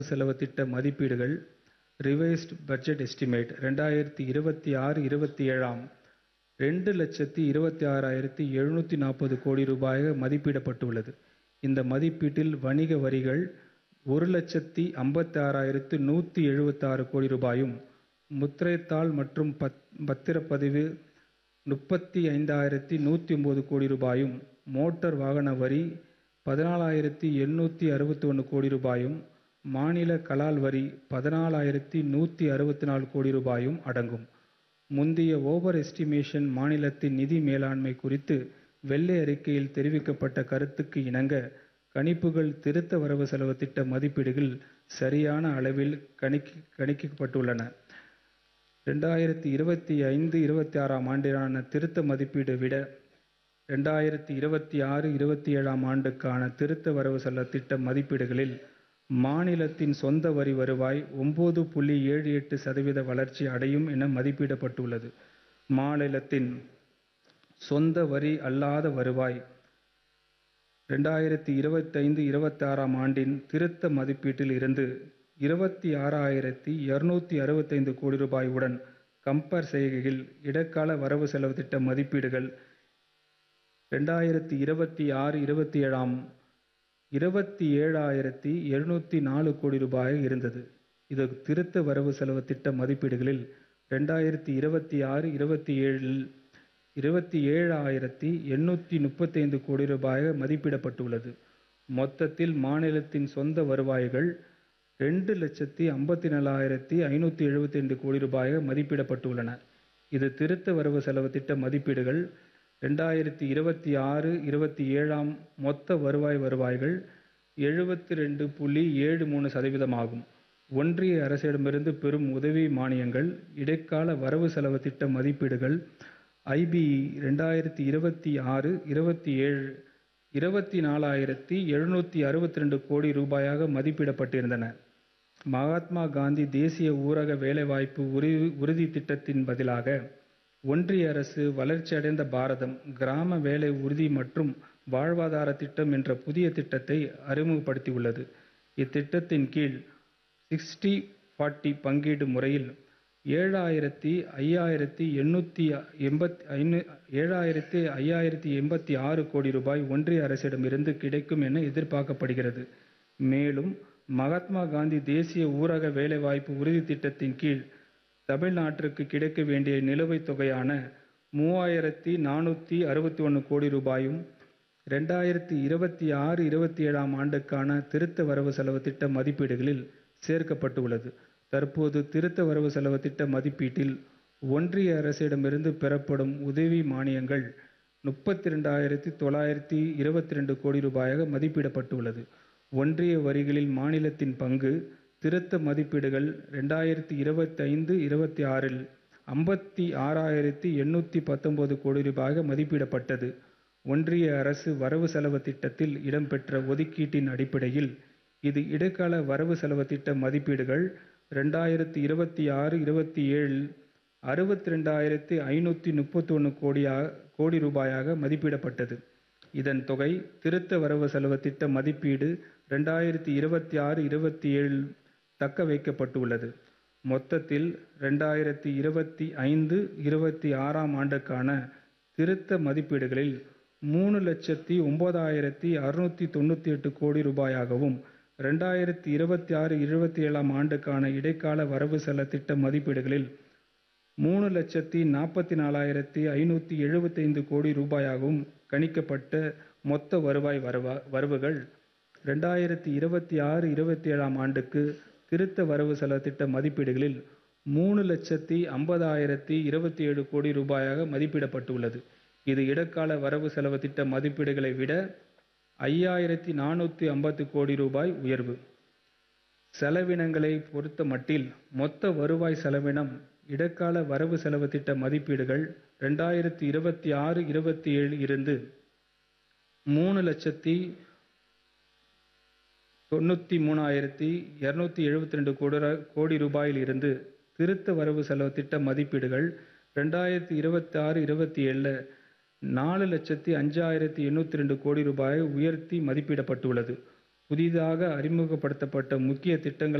செலவு திட்ட மதிப்பீடுகள் ரிவைஸ்டு பட்ஜெட் எஸ்டிமேட் ரெண்டாயிரத்தி இருபத்தி ஆறு இருபத்தி ஏழாம் ரெண்டு லட்சத்தி இருபத்தி ஆறாயிரத்தி எழுநூற்றி நாற்பது கோடி ரூபாயாக மதிப்பிடப்பட்டுள்ளது இந்த மதிப்பீட்டில் வணிக வரிகள் ஒரு லட்சத்தி ஐம்பத்தி ஆறாயிரத்து நூற்றி எழுபத்தாறு கோடி ரூபாயும் முத்திரைத்தாள் மற்றும் பத் பத்திரப்பதிவு முப்பத்தி ஐந்தாயிரத்தி நூற்றி ஒம்பது கோடி ரூபாயும் மோட்டார் வாகன வரி பதினாலாயிரத்தி எண்ணூற்றி அறுபத்தி ஒன்று கோடி ரூபாயும் மாநில கலால் வரி பதினாலாயிரத்தி நூற்றி அறுபத்தி நாலு கோடி ரூபாயும் அடங்கும் முந்தைய ஓவர் எஸ்டிமேஷன் மாநிலத்தின் நிதி மேலாண்மை குறித்து வெள்ளை அறிக்கையில் தெரிவிக்கப்பட்ட கருத்துக்கு இணங்க கணிப்புகள் திருத்த வரவு செலவு திட்ட மதிப்பீடுகள் சரியான அளவில் கணிக்க கணிக்கப்பட்டுள்ளன ரெண்டாயிரத்தி இருபத்தி ஐந்து இருபத்தி ஆறாம் ஆண்டிலான திருத்த மதிப்பீடு விட ரெண்டாயிரத்தி இருபத்தி ஆறு இருபத்தி ஏழாம் ஆண்டுக்கான திருத்த வரவு செலவு திட்ட மதிப்பீடுகளில் மாநிலத்தின் சொந்த வரி வருவாய் ஒம்பது புள்ளி ஏழு எட்டு சதவீத வளர்ச்சி அடையும் என மதிப்பிடப்பட்டுள்ளது மாநிலத்தின் சொந்த வரி அல்லாத வருவாய் ரெண்டாயிரத்தி இருபத்தைந்து இருபத்தாறாம் ஆண்டின் திருத்த மதிப்பீட்டில் இருந்து இருபத்தி ஆறாயிரத்தி இரநூத்தி அறுபத்தைந்து கோடி ரூபாய் உடன் கம்பேர் செய்கையில் இடைக்கால வரவு செலவு திட்ட மதிப்பீடுகள் ரெண்டாயிரத்தி இருபத்தி ஆறு இருபத்தி ஏழாம் இருபத்தி ஏழாயிரத்தி எழுநூற்றி நாலு கோடி ரூபாய் இருந்தது இது திருத்த வரவு செலவு திட்ட மதிப்பீடுகளில் ரெண்டாயிரத்தி இருபத்தி ஆறு இருபத்தி ஏழில் இருபத்தி ஏழாயிரத்தி எண்ணூற்றி முப்பத்தைந்து கோடி ரூபாய் மதிப்பிடப்பட்டுள்ளது மொத்தத்தில் மாநிலத்தின் சொந்த வருவாய்கள் ரெண்டு லட்சத்தி ஐம்பத்தி நாலாயிரத்தி ஐநூற்றி எழுபத்தி ரெண்டு கோடி ரூபாய் மதிப்பிடப்பட்டுள்ளன இது திருத்த வரவு செலவு திட்ட மதிப்பீடுகள் ரெண்டாயிரத்தி இருபத்தி ஆறு இருபத்தி ஏழாம் மொத்த வருவாய் வருவாய்கள் எழுபத்தி ரெண்டு புள்ளி ஏழு மூணு சதவீதமாகும் ஒன்றிய அரசிடமிருந்து பெறும் உதவி மானியங்கள் இடைக்கால வரவு செலவு திட்ட மதிப்பீடுகள் ஐபிஇ ரெண்டாயிரத்தி இருபத்தி ஆறு இருபத்தி ஏழு இருபத்தி நாலாயிரத்தி எழுநூற்றி அறுபத்தி ரெண்டு கோடி ரூபாயாக மதிப்பிடப்பட்டிருந்தன மகாத்மா காந்தி தேசிய ஊரக வேலைவாய்ப்பு உறுதி உறுதி திட்டத்தின் பதிலாக ஒன்றிய அரசு வளர்ச்சியடைந்த பாரதம் கிராம வேலை உறுதி மற்றும் வாழ்வாதார திட்டம் என்ற புதிய திட்டத்தை அறிமுகப்படுத்தியுள்ளது இத்திட்டத்தின் கீழ் சிக்ஸ்டி ஃபார்ட்டி பங்கீடு முறையில் ஏழாயிரத்தி ஐயாயிரத்தி எண்ணூற்றி எண்பத்தி ஐநூ ஏழாயிரத்தி ஐயாயிரத்தி எண்பத்தி ஆறு கோடி ரூபாய் ஒன்றிய அரசிடமிருந்து கிடைக்கும் என எதிர்பார்க்கப்படுகிறது மேலும் மகாத்மா காந்தி தேசிய ஊரக வேலைவாய்ப்பு உறுதி திட்டத்தின் கீழ் தமிழ்நாட்டிற்கு கிடைக்க வேண்டிய நிலுவைத் தொகையான மூவாயிரத்தி நானூற்றி அறுபத்தி ஒன்று கோடி ரூபாயும் ரெண்டாயிரத்தி இருபத்தி ஆறு இருபத்தி ஏழாம் ஆண்டுக்கான திருத்த வரவு செலவு திட்ட மதிப்பீடுகளில் சேர்க்கப்பட்டுள்ளது தற்போது திருத்த வரவு செலவு திட்ட மதிப்பீட்டில் ஒன்றிய அரசிடமிருந்து பெறப்படும் உதவி மானியங்கள் முப்பத்தி ரெண்டாயிரத்தி தொள்ளாயிரத்தி இருபத்தி ரெண்டு கோடி ரூபாயாக மதிப்பிடப்பட்டுள்ளது ஒன்றிய வரிகளில் மாநிலத்தின் பங்கு திருத்த மதிப்பீடுகள் ரெண்டாயிரத்தி இருபத்தைந்து இருபத்தி ஆறில் ஐம்பத்தி ஆறாயிரத்தி எண்ணூற்றி பத்தொன்பது கோடி ரூபாயாக மதிப்பிடப்பட்டது ஒன்றிய அரசு வரவு செலவு திட்டத்தில் இடம்பெற்ற ஒதுக்கீட்டின் அடிப்படையில் இது இடைக்கால வரவு செலவு திட்ட மதிப்பீடுகள் ரெண்டாயிரத்தி இருபத்தி ஆறு இருபத்தி ஏழில் அறுபத்தி ரெண்டாயிரத்தி ஐநூற்றி முப்பத்தி ஒன்று கோடியா கோடி ரூபாயாக மதிப்பிடப்பட்டது இதன் தொகை திருத்த வரவு செலவு திட்ட மதிப்பீடு ரெண்டாயிரத்தி இருபத்தி ஆறு இருபத்தி ஏழில் தக்க வைக்கப்பட்டுள்ளது மொத்தத்தில் ரெண்டாயிரத்தி இருபத்தி ஐந்து இருபத்தி ஆறாம் ஆண்டுக்கான திருத்த மதிப்பீடுகளில் மூணு லட்சத்தி ஒன்பதாயிரத்தி அறுநூற்றி தொண்ணூற்றி எட்டு கோடி ரூபாயாகவும் ரெண்டாயிரத்தி இருபத்தி ஆறு இருபத்தி ஏழாம் ஆண்டுக்கான இடைக்கால வரவு செலவு திட்ட மதிப்பீடுகளில் மூணு லட்சத்தி நாற்பத்தி நாலாயிரத்தி ஐநூற்றி எழுபத்தைந்து கோடி ரூபாயாகவும் கணிக்கப்பட்ட மொத்த வருவாய் வரவா வரவுகள் ரெண்டாயிரத்தி இருபத்தி ஆறு இருபத்தி ஏழாம் ஆண்டுக்கு திருத்த வரவு செலவு திட்ட மதிப்பீடுகளில் மூணு லட்சத்தி ஐம்பதாயிரத்தி இருபத்தி ஏழு கோடி ரூபாயாக மதிப்பிடப்பட்டுள்ளது இது இடைக்கால வரவு செலவு திட்ட மதிப்பீடுகளை விட ஐயாயிரத்தி நானூற்றி ஐம்பத்து கோடி ரூபாய் உயர்வு செலவினங்களை பொறுத்த மட்டில் மொத்த வருவாய் செலவினம் இடைக்கால வரவு செலவு திட்ட மதிப்பீடுகள் ரெண்டாயிரத்தி இருபத்தி ஆறு இருபத்தி ஏழு இருந்து மூணு லட்சத்தி தொண்ணூற்றி மூணாயிரத்தி இரநூத்தி எழுபத்தி ரெண்டு கோடி கோடி ரூபாயில் இருந்து திருத்த வரவு செலவு திட்ட மதிப்பீடுகள் ரெண்டாயிரத்தி இருபத்தி ஆறு இருபத்தி ஏழில் நாலு லட்சத்தி அஞ்சாயிரத்தி எண்ணூற்றி ரெண்டு கோடி ரூபாயை உயர்த்தி மதிப்பிடப்பட்டுள்ளது புதிதாக அறிமுகப்படுத்தப்பட்ட முக்கிய திட்டங்கள்